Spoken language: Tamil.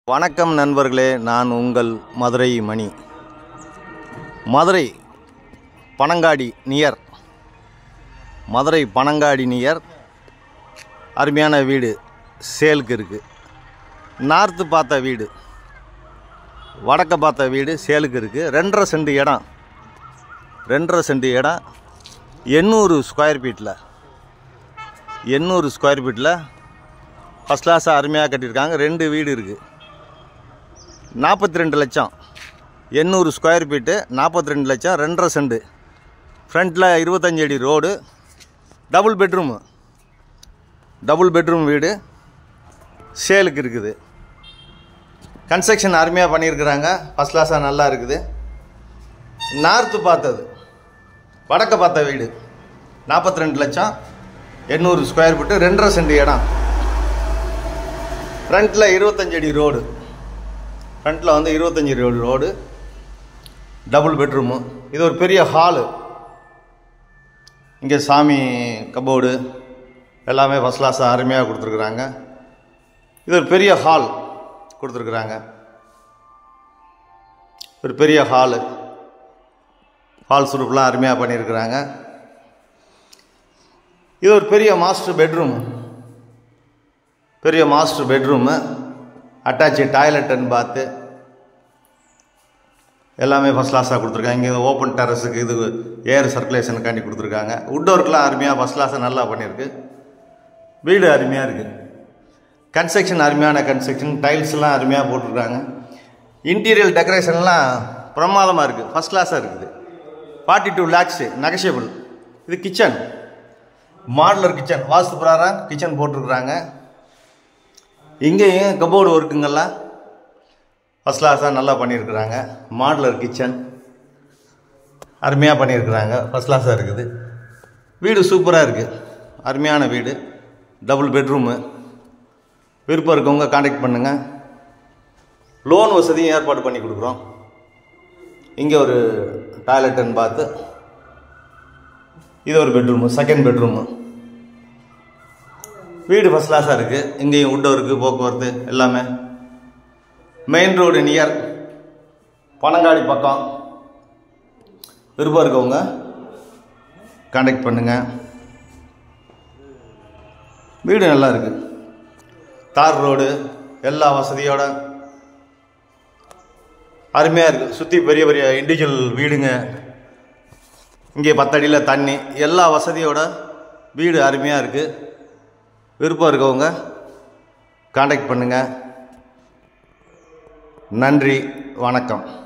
வணக்கம் நண்பர்களே நான் உங்கள் மதுரை மணி மதுரை பனங்காடி நியர் மதுரை பனங்காடி நியர் அருமையான வீடு சேலுக்கு இருக்குது நார்த்து பார்த்த வீடு வடக்க பார்த்த வீடு சேலுக்கு இருக்குது ரெண்டரை சென்ட் இடம் ரெண்டரை சென்ட் இடம் எண்ணூறு ஸ்கொயர் ஃபீட்டில் எண்ணூறு ஸ்கொயர் ஃபீட்டில் ஃபஸ்ட் கிளாஸாக அருமையாக கட்டியிருக்காங்க ரெண்டு வீடு இருக்குது நாற்பத்தி ரெண்டு லட்சம் எண்ணூறு ஸ்கொயர் ஃபீட்டு நாற்பத்தி ரெண்டு லட்சம் ரெண்டரை செண்டு ஃப்ரண்ட்டில் இருபத்தஞ்சு அடி road double bedroom double bedroom வீடு சேலுக்கு இருக்குது கன்ஸ்ட்ரக்ஷன் அருமையாக பண்ணியிருக்கிறாங்க ஃபஸ்ட் கிளாஸாக நல்லா இருக்குது நார்த்து பார்த்தது வடக்க பார்த்த வீடு நாற்பத்தி ரெண்டு லட்சம் எண்ணூறு ஸ்கொயர் ஃபீட்டு ரெண்டரை சென்ட் இடம் ஃப்ரண்ட்டில் இருபத்தஞ்சு அடி ரோடு ஃப்ரண்ட்டில் வந்து இருபத்தஞ்சி அடி ரோடு டபுள் பெட்ரூமு இது ஒரு பெரிய ஹாலு இங்கே சாமி கபோர்டு எல்லாமே ஃபஸ்ட் கிளாஸாக அருமையாக கொடுத்துருக்குறாங்க இது ஒரு பெரிய ஹால் கொடுத்துருக்குறாங்க ஒரு பெரிய ஹாலு ஹால் சுருப்புலாம் அருமையாக பண்ணியிருக்கிறாங்க இது ஒரு பெரிய மாஸ்டர் பெட்ரூம் பெரிய master bedroom attach toilet and bath எல்லாமே ஃபஸ்ட் கிளாஸாக கொடுத்துருக்காங்க இங்கே ஓப்பன் டெரஸுக்கு இது ஏர் சர்க்குலேஷனுக்காண்டி கொடுத்துருக்காங்க உட் ஒர்க்லாம் அருமையாக ஃபஸ்ட் கிளாஸாக நல்லா பண்ணியிருக்கு வீடு அருமையாக இருக்குது கன்ஸ்ட்ரக்ஷன் அருமையான கன்ஸ்ட்ரக்ஷன் டைல்ஸ்லாம் அருமையாக போட்டிருக்காங்க இன்டீரியல் டெக்கரேஷன்லாம் பிரமாதமாக இருக்குது ஃபஸ்ட் கிளாஸாக இருக்குது ஃபார்ட்டி டூ லேக்ஸு நெகஷியபிள் இது கிச்சன் மாடலர் கிச்சன் வாஸ்து பிரகாரம் கிச்சன் போட்டிருக்குறாங்க இங்கேயும் கபோர்டு ஒர்க்குங்கெல்லாம் ஃபஸ்ட் கிளாஸாக நல்லா பண்ணியிருக்கிறாங்க மாடலர் கிச்சன் அருமையாக பண்ணியிருக்கிறாங்க ஃபஸ்ட் கிளாஸாக இருக்குது வீடு சூப்பராக இருக்குது அருமையான வீடு டபுள் பெட்ரூமு விருப்பம் இருக்கவங்க காண்டாக்ட் பண்ணுங்கள் லோன் வசதியும் ஏற்பாடு பண்ணி கொடுக்குறோம் இங்கே ஒரு டாய்லெட்டுன்னு பார்த்து இது ஒரு பெட்ரூமு செகண்ட் பெட்ரூமு வீடு ஃபஸ்ட் கிளாஸாக இருக்குது இங்கேயும் உட் இருக்குது போக்குவரத்து எல்லாமே மெயின் ரோடு நியர் பனங்காடி பக்கம் விருப்பம் இருக்கவங்க காண்டாக்ட் பண்ணுங்கள் வீடு நல்லா இருக்குது தார் ரோடு எல்லா வசதியோட அருமையாக இருக்குது சுற்றி பெரிய பெரிய இண்டிவிஜுவல் வீடுங்க இங்கே பத்தடியில் தண்ணி எல்லா வசதியோட வீடு அருமையாக இருக்குது விருப்பம் இருக்கவங்க காண்டாக்ட் பண்ணுங்கள் நன்றி வணக்கம்